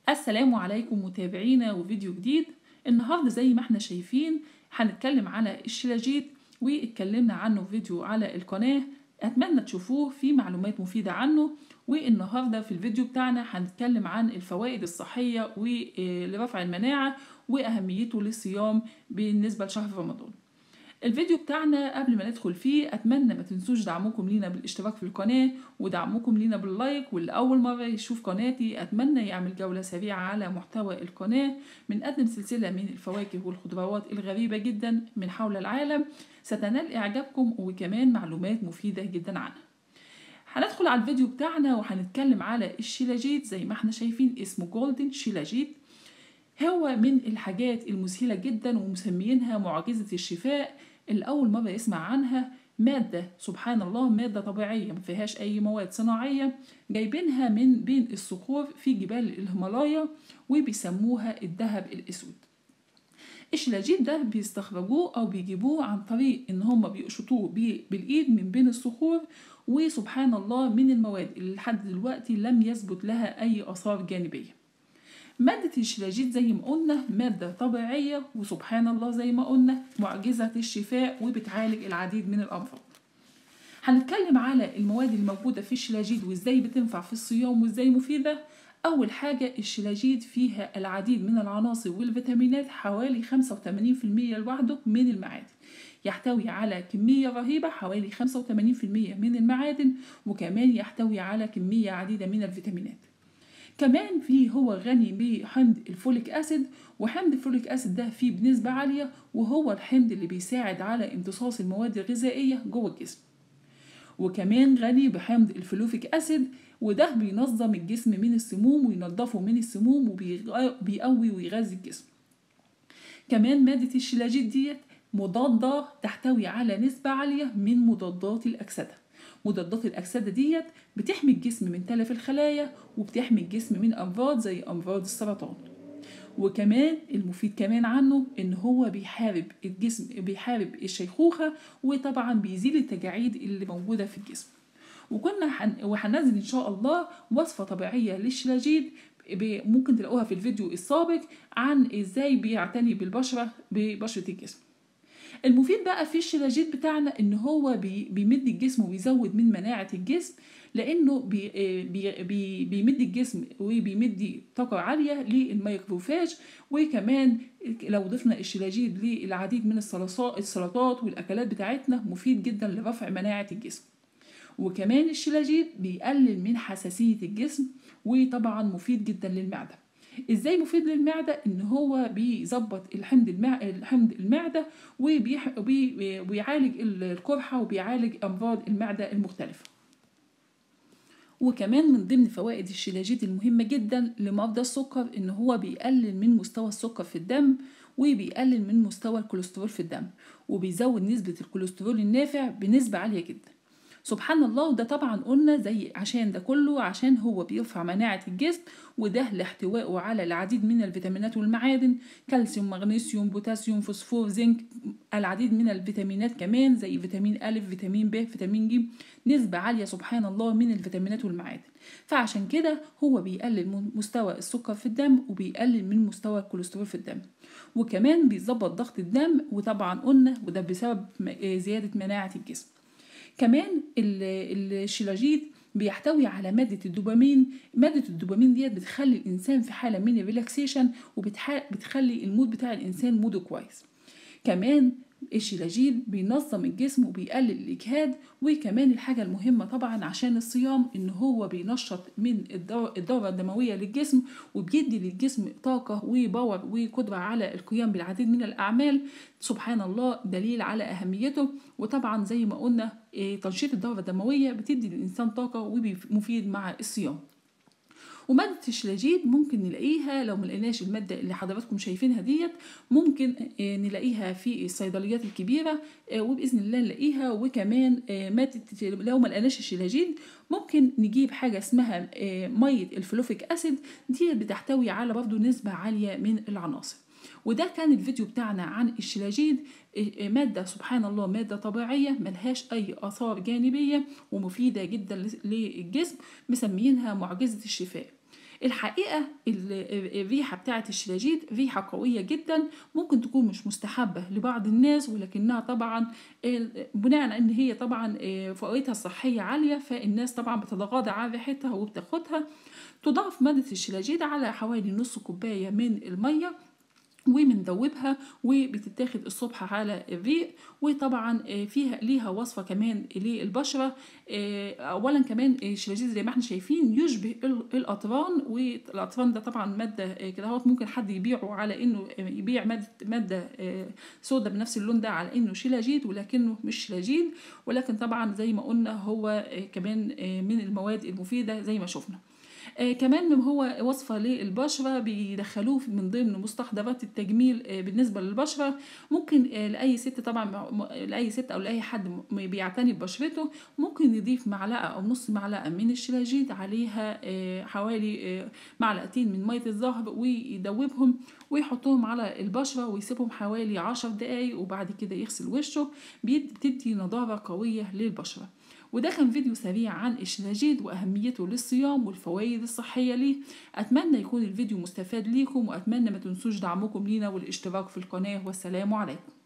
السلام عليكم متابعينا وفيديو جديد النهارده زي ما احنا شايفين هنتكلم على الشلاجيت واتكلمنا عنه في فيديو على القناة اتمنى تشوفوه في معلومات مفيدة عنه والنهارده في الفيديو بتاعنا هنتكلم عن الفوائد الصحية ولرفع المناعة واهميته للصيام بالنسبة لشهر رمضان الفيديو بتاعنا قبل ما ندخل فيه اتمنى ما تنسوش دعمكم لينا بالاشتراك في القناه ودعمكم لينا باللايك واللي اول مره يشوف قناتي اتمنى يعمل جوله سريعه على محتوى القناه بنقدم سلسله من الفواكه والخضروات الغريبه جدا من حول العالم ستنال اعجابكم وكمان معلومات مفيده جدا عنها هندخل على الفيديو بتاعنا وهنتكلم على الشيلاجيت زي ما احنا شايفين اسمه جولدن شيلاجيت هو من الحاجات المذهلة جدا ومسميينها معجزة الشفاء اللي أول مرة يسمع عنها مادة سبحان الله مادة طبيعية مفيهاش أي مواد صناعية جايبينها من بين الصخور في جبال الهيمالايا وبيسموها الذهب الأسود الشلاجيت ده بيستخرجوه أو بيجيبوه عن طريق إن هما بيقشطوه بالإيد من بين الصخور وسبحان الله من المواد اللي لحد دلوقتي لم يثبت لها أي آثار جانبية مادة الشلاجيت زي ما قلنا مادة طبيعية وسبحان الله زي ما قلنا معجزة الشفاء وبتعالج العديد من الأمراض هنتكلم على المواد الموجودة في الشلاجيت وازاي بتنفع في الصيام وازاي مفيدة أول حاجة الشلاجيت فيها العديد من العناصر والفيتامينات حوالي 85% لوحده من المعادن يحتوي على كمية رهيبة حوالي 85% من المعادن وكمان يحتوي على كمية عديدة من الفيتامينات كمان فيه هو غني بحمض الفوليك اسيد وحمض الفوليك اسيد ده فيه بنسبة عالية وهو الحمض اللي بيساعد على امتصاص المواد الغذائية جوه الجسم وكمان غني بحمض الفلوفيك اسيد وده بينظم الجسم من السموم وينظفه من السموم وبيقوي ويغذي الجسم كمان مادة الشلاجيت ديت مضادة تحتوي على نسبة عالية من مضادات الأكسدة مضادات الأكسدة ديت بتحمي الجسم من تلف الخلايا وبتحمي الجسم من أمراض زي أمراض السرطان وكمان المفيد كمان عنه ان هو بيحارب الجسم بيحارب الشيخوخة وطبعا بيزيل التجاعيد اللي موجودة في الجسم وكنا حن... وهننزل ان شاء الله وصفة طبيعية للشلاجيد ممكن تلاقوها في الفيديو السابق عن ازاي بيعتني بالبشرة ببشرة الجسم المفيد بقى في الشلاجيت بتاعنا ان هو بي بيمد الجسم وبيزود من مناعة الجسم لانه بي بي بي بيمد الجسم وبيمد طاقة عالية للميكروفاج وكمان لو ضفنا الشلاجيت للعديد من السلطات والاكلات بتاعتنا مفيد جدا لرفع مناعة الجسم وكمان الشلاجيت بيقلل من حساسية الجسم وطبعا مفيد جدا للمعدة ازاي مفيد للمعده ان هو بيظبط الحمض المع... الحمض المعده وبيح... وبي... وبيعالج القرحه وبيعالج امراض المعده المختلفه وكمان من ضمن فوائد الشلاجيت المهمة جدا لمرضى السكر إن هو بيقلل من مستوى السكر في الدم وبيقلل من مستوى الكوليسترول في الدم وبيزود نسبة الكوليسترول النافع بنسبة عالية جدا سبحان الله وده طبعا قلنا زي عشان ده كله عشان هو بيرفع مناعة الجسم وده لاحتوائه على العديد من الفيتامينات والمعادن كالسيوم مغنيسيوم بوتاسيوم فوسفور زنك العديد من الفيتامينات كمان زي فيتامين أ فيتامين ب فيتامين ج نسبة عالية سبحان الله من الفيتامينات والمعادن فعشان كده هو بيقلل من مستوى السكر في الدم وبيقلل من مستوى الكوليسترول في الدم وكمان بيظبط ضغط الدم وطبعا قلنا وده بسبب زيادة مناعة الجسم كمان الشلاجيت بيحتوي على مادة الدوبامين مادة الدوبامين ديت بتخلي الإنسان في حالة من الريلاكسيشن وبتخلي المود بتاع الإنسان موده كويس كمان الشلاجيت بينظم الجسم وبيقلل الإجهاد وكمان الحاجة المهمة طبعا عشان الصيام إن هو بينشط من الدورة الدموية للجسم وبيدي للجسم طاقة وباور وقدرة على القيام بالعديد من الأعمال سبحان الله دليل على أهميته وطبعا زي ما قلنا تنشيط الدورة الدموية بتدي للإنسان طاقة ومفيد مع الصيام ومادة الشلاجيت ممكن نلاقيها لو ملقيناش المادة اللي حضراتكم شايفينها ديت ممكن نلاقيها في الصيدليات الكبيرة وبإذن الله نلاقيها وكمان مادة لو ملقناش الشلاجيت ممكن نجيب حاجة اسمها مية الفلوفيك أسيد دي بتحتوي على برضو نسبة عالية من العناصر وده كان الفيديو بتاعنا عن الشلاجيد مادة سبحان الله مادة طبيعية ملهاش أي آثار جانبية ومفيدة جدا للجسم مسميينها معجزة الشفاء الحقيقة ال- الريحة بتاعة الشلاجيت ريحة قوية جدا ممكن تكون مش مستحبة لبعض الناس ولكنها طبعا ال- بناء على ان هي طبعا آه، فوائدها الصحية عالية فالناس طبعا بتتغاضى عن ريحتها وبتاخدها تضاف مادة الشلاجيت على حوالي نص كوباية من المية وبندوبها وبتتاخد الصبح على الريق وطبعا آه، فيها ليها وصفه كمان للبشره آه، اولا كمان الشلاجيت زي ما احنا شايفين يشبه ال- القطران والقطران ده طبعا ماده آه، كده اهوت ممكن حد يبيعه على انه آه، يبيع ماده ماده آه، سودا بنفس اللون ده على انه شلاجيت ولكنه مش شلاجيت ولكن طبعا زي ما قلنا هو آه، كمان آه، من المواد المفيده زي ما شفنا آه كمان هو وصفة للبشرة بيدخلوه من ضمن مستحضرات التجميل آه بالنسبة للبشرة ممكن آه لأي ست طبعا م- لأي ست أو لأي حد م- بيعتني ببشرته ممكن يضيف معلقة أو نص معلقة من الشلاجيت عليها آه حوالي آه معلقتين من مية الزهر ويدوبهم ويحطهم على البشرة ويسيبهم حوالي عشر دقايق وبعد كده يغسل وشه بيد- بتدي نضارة قوية للبشرة وده كان فيديو سريع عن الشلاجيد وأهميته للصيام والفوائد الصحية ليه أتمنى يكون الفيديو مستفاد ليكم وأتمنى ما تنسوش دعمكم لينا والاشتراك في القناة والسلام عليكم